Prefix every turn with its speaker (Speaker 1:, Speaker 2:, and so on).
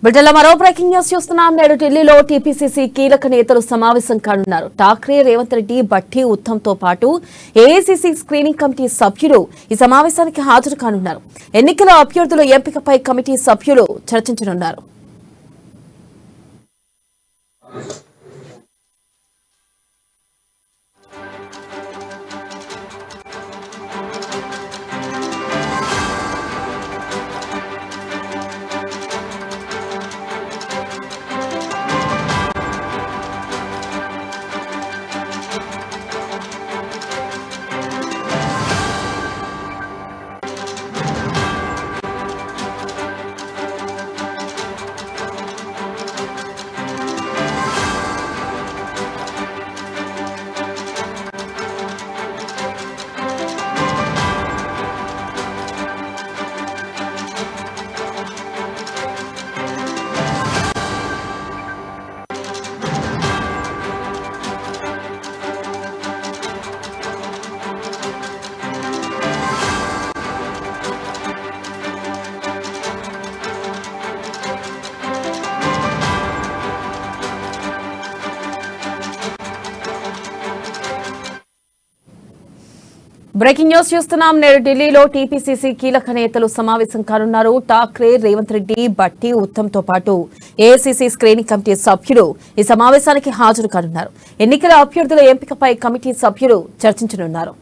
Speaker 1: బిడ్డల మరో breaking news చూస్తున్నాం నేడు ఢిల్లీలో టీపీసీసీ కీలక నేతలు సమావేశం కానున్నారు ఠాక్రే రేవంత్ రెడ్డి భట్టి ఉత్తమ్ తో పాటు ఏఐసీసీ స్క్రీనింగ్ కమిటీ సభ్యులు ఈ సమావేశానికి హాజరు కానున్నారు ఎన్నికల అభ్యర్థుల ఎంపికపై కమిటీ సభ్యులు చర్చించనున్నారు బ్రేకింగ్ న్యూస్ చూస్తున్నాం నేడు ఢిల్లీలో టీపీసీసీ కీలక నేతలు సమావేశం కానున్నారు ఠాక్రే రేవంత్ రెడ్డి భట్టి ఉత్తమ్ తో పాటు ఏఐసీసీ స్క్రీనింగ్ కమిటీ సభ్యులు ఈ సమావేశానికి హాజరు కానున్నారు ఎన్నికల అభ్యర్థుల ఎంపికపై కమిటీ సభ్యులు చర్చించనున్నారు